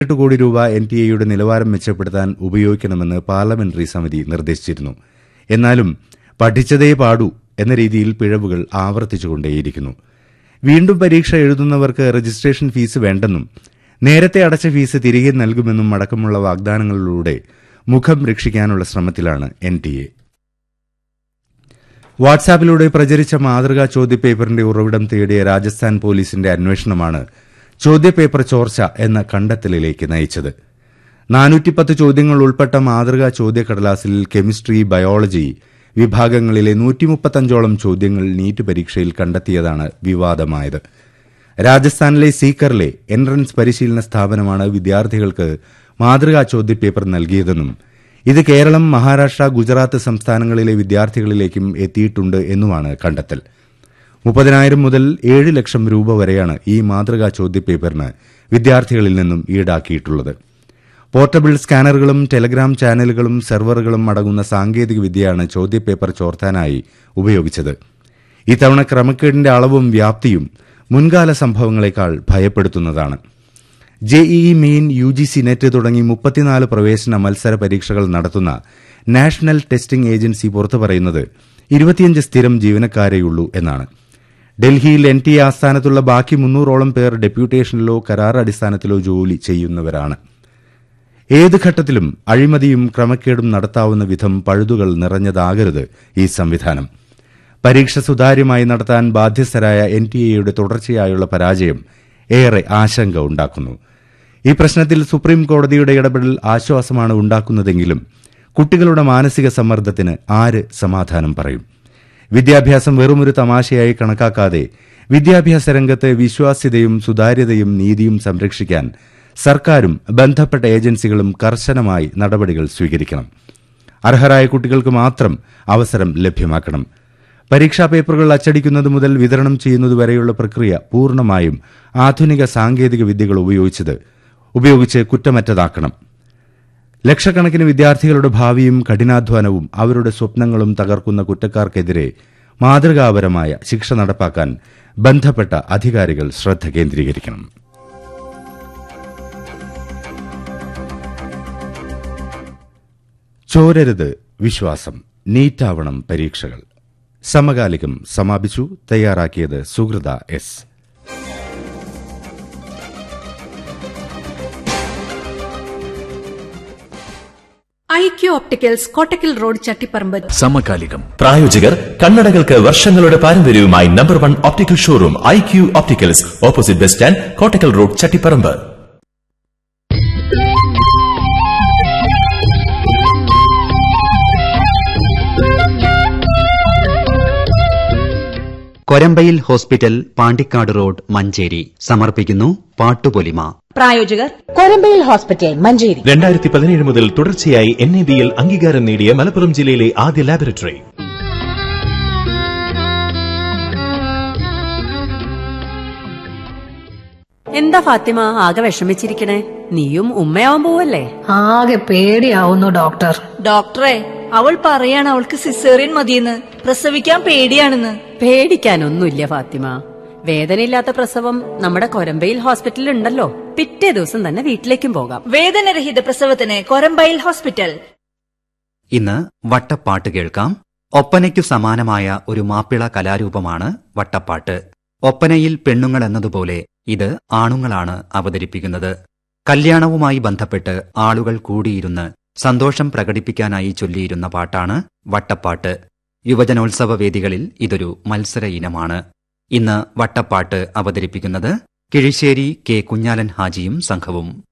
എട്ട് കോടി രൂപ എൻ ടി എയുടെ നിലവാരം മെച്ചപ്പെടുത്താൻ ഉപയോഗിക്കണമെന്ന് പാർലമെന്ററി സമിതി നിർദ്ദേശിച്ചിരുന്നു എന്നാലും പഠിച്ചതേ പാടൂ എന്ന രീതിയിൽ പിഴവുകൾ ആവർത്തിച്ചുകൊണ്ടേയിരിക്കുന്നു വീണ്ടും പരീക്ഷ എഴുതുന്നവർക്ക് രജിസ്ട്രേഷൻ ഫീസ് വേണ്ടെന്നും നേരത്തെ അടച്ച ഫീസ് തിരികെ നൽകുമെന്നും അടക്കമുള്ള വാഗ്ദാനങ്ങളിലൂടെ മുഖം രക്ഷിക്കാനുള്ള ശ്രമത്തിലാണ് എൻ ടി എ വാട്സാപ്പിലൂടെ പ്രചരിച്ച മാതൃകാ ചോദ്യപേപ്പറിന്റെ ഉറവിടം തേടിയ രാജസ്ഥാൻ പോലീസിന്റെ അന്വേഷണമാണ് ചോദ്യപേപ്പർ ചോർച്ച എന്ന കണ്ടെത്തലിലേക്ക് നയിച്ചത് നാനൂറ്റിപ്പത്ത് ചോദ്യങ്ങൾ ഉൾപ്പെട്ട മാതൃകാ ചോദ്യക്കടലാസിൽ കെമിസ്ട്രി ബയോളജി വിഭാഗങ്ങളിലെ നൂറ്റിമുപ്പത്തഞ്ചോളം ചോദ്യങ്ങൾ നീറ്റ് പരീക്ഷയിൽ കണ്ടെത്തിയതാണ് വിവാദമായത് രാജസ്ഥാനിലെ സീക്കറിലെ എൻട്രൻസ് പരിശീലന സ്ഥാപനമാണ് വിദ്യാർത്ഥികൾക്ക് മാതൃകാ ചോദ്യപേപ്പർ നൽകിയതെന്നും ഇത് കേരളം മഹാരാഷ്ട്ര ഗുജറാത്ത് സംസ്ഥാനങ്ങളിലെ വിദ്യാർത്ഥികളിലേക്കും എത്തിയിട്ടുണ്ട് എന്നുമാണ് കണ്ടെത്തൽ മുപ്പതിനായിരം മുതൽ ഏഴ് ലക്ഷം രൂപ വരെയാണ് ഈ മാതൃകാ ചോദ്യപേപ്പറിന് വിദ്യാർത്ഥികളിൽ നിന്നും ഈടാക്കിയിട്ടുള്ളത് പോർട്ടബിൾ സ്കാനറുകളും ടെലഗ്രാം ചാനലുകളും സെർവറുകളും അടങ്ങുന്ന സാങ്കേതിക വിദ്യയാണ് ചോദ്യപേപ്പർ ചോർത്താനായി ഉപയോഗിച്ചത് ഇത്തവണ ക്രമക്കേടിന്റെ അളവും വ്യാപ്തിയും മുൻകാല സംഭവങ്ങളെക്കാൾ ഭയപ്പെടുത്തുന്നതാണ് JEE main U G C net തുടങ്ങി മുപ്പത്തിനാല് പ്രവേശന മത്സര പരീക്ഷകൾ നടത്തുന്ന നാഷണൽ ടെസ്റ്റിംഗ് ഏജൻസി പുറത്തു പറയുന്നത് ഇരുപത്തിയഞ്ച് സ്ഥിരം ജീവനക്കാരെയുള്ളൂ എന്നാണ് ഡൽഹിയിൽ എൻ ടി എ ആസ്ഥാനത്തുള്ള ബാക്കി മുന്നൂറോളം പേർ ഡെപ്യൂട്ടേഷനിലോ കരാർ അടിസ്ഥാനത്തിലോ ജോലി ചെയ്യുന്നവരാണ് ഏത് ഘട്ടത്തിലും അഴിമതിയും ക്രമക്കേടും നടത്താവുന്ന വിധം പഴുതുകൾ നിറഞ്ഞതാകരുത് ഈ സംവിധാനം പരീക്ഷ സുതാര്യമായി നടത്താൻ ബാധ്യസ്ഥരായ എൻ ടി എയുടെ തുടർച്ചയായുള്ള പരാജയം ഏറെ ആശങ്ക ഉണ്ടാക്കുന്നു ഈ പ്രശ്നത്തിൽ സുപ്രീം കോടതിയുടെ ഇടപെടൽ ആശ്വാസമാണ് ഉണ്ടാക്കുന്നതെങ്കിലും കുട്ടികളുടെ മാനസിക സമ്മർദ്ദത്തിന് ആര് സമാധാനം പറയും വിദ്യാഭ്യാസം വെറുമൊരു തമാശയായി കണക്കാക്കാതെ വിദ്യാഭ്യാസ രംഗത്ത് വിശ്വാസ്യതയും സുതാര്യതയും നീതിയും സംരക്ഷിക്കാൻ സർക്കാരും ബന്ധപ്പെട്ട ഏജൻസികളും കർശനമായി നടപടികൾ സ്വീകരിക്കണം അർഹരായ കുട്ടികൾക്ക് മാത്രം അവസരം ലഭ്യമാക്കണം പരീക്ഷാ പേപ്പറുകൾ അച്ചടിക്കുന്നത് മുതൽ വിതരണം ചെയ്യുന്നതുവരെയുള്ള പ്രക്രിയ പൂർണ്ണമായും ആധുനിക സാങ്കേതിക വിദ്യകൾ ഉപയോഗിച്ചത് ഉപയോഗിച്ച് കുറ്റമറ്റതാക്കണം ലക്ഷക്കണക്കിന് വിദ്യാർത്ഥികളുടെ ഭാവിയും കഠിനാധ്വാനവും അവരുടെ സ്വപ്നങ്ങളും തകർക്കുന്ന കുറ്റക്കാർക്കെതിരെ മാതൃകാപരമായ ശിക്ഷ നടപ്പാക്കാൻ ബന്ധപ്പെട്ട അധികാരികൾ ശ്രദ്ധ കേന്ദ്രീകരിക്കണം ചോരരുത് വിശ്വാസം നീറ്റാവണം പരീക്ഷകൾ സമകാലികം സമാപിച്ചു തയ്യാറാക്കിയത് Suhrutha S IQ opticals Kottakkal road Chattiparamba സമകാലികം പ്രായോജകർ കണ്ണടകൾക്ക് വർഷങ്ങളുടെ പാരമ്പര്യവുമായി number one optical showroom I Q opticals opposite bus stand Kottakkal road Chattiparamba Korambayil hospital Pandikkad road Manjeri സമർപ്പിക്കുന്നു പാട്ടുപൊലിമ പ്രായോജകർ കൊരമ്പയിൽ ഹോസ്പിറ്റൽ മഞ്ചേരി രണ്ടായിരത്തി പതിനേഴ് മുതൽ തുടർച്ചയായി എൻ എ ബി എൽ അംഗീകാരം നേടിയ മലപ്പുറം ജില്ലയിലെ ആദ്യ ലാബറട്ടറി എന്താ ഫാത്തിമ ആകെ വിഷമിച്ചിരിക്കണേ നീയും ഉമ്മയാവാൻ പോവല്ലേ ആകെ പേടിയാവുന്നു ഡോക്ടർ ഡോക്ടറെ അവൾ പറയാണ് അവൾക്ക് സിസേറിയൻ മതിയെന്ന് പ്രസവിക്കാൻ പേടിയാണെന്ന് പേടിക്കാനൊന്നുമില്ല ഫാത്തിമ വേദനയില്ലാത്ത പ്രസവം നമ്മുടെ കൊരമ്പയിൽ ഹോസ്പിറ്റലിൽ ഉണ്ടല്ലോ പിറ്റേ ദിവസം തന്നെ വീട്ടിലേക്കും പോകാം വേദനരഹിത പ്രസവത്തിന് കൊരമ്പയിൽ ഹോസ്പിറ്റൽ ഇന്ന് വട്ടപ്പാട്ട് കേൾക്കാം ഒപ്പനയ്ക്കു സമാനമായ ഒരു മാപ്പിള കലാരൂപമാണ് വട്ടപ്പാട്ട് ഒപ്പനയിൽ പെണ്ണുങ്ങൾ എന്നതുപോലെ ഇത് ആണുങ്ങളാണ് അവതരിപ്പിക്കുന്നത് കല്യാണവുമായി ബന്ധപ്പെട്ട് ആളുകൾ കൂടിയിരുന്ന് സന്തോഷം പ്രകടിപ്പിക്കാനായി ചൊല്ലിയിരുന്ന പാട്ടാണ് വട്ടപ്പാട്ട് യുവജനോത്സവ വേദികളിൽ ഇതൊരു മത്സര ഇനമാണ് ഇന്ന് വട്ടപ്പാട്ട് അവതരിപ്പിക്കുന്നത് കിഴിശ്ശേരി കെ കുഞ്ഞാലൻ ഹാജിയും സംഘവും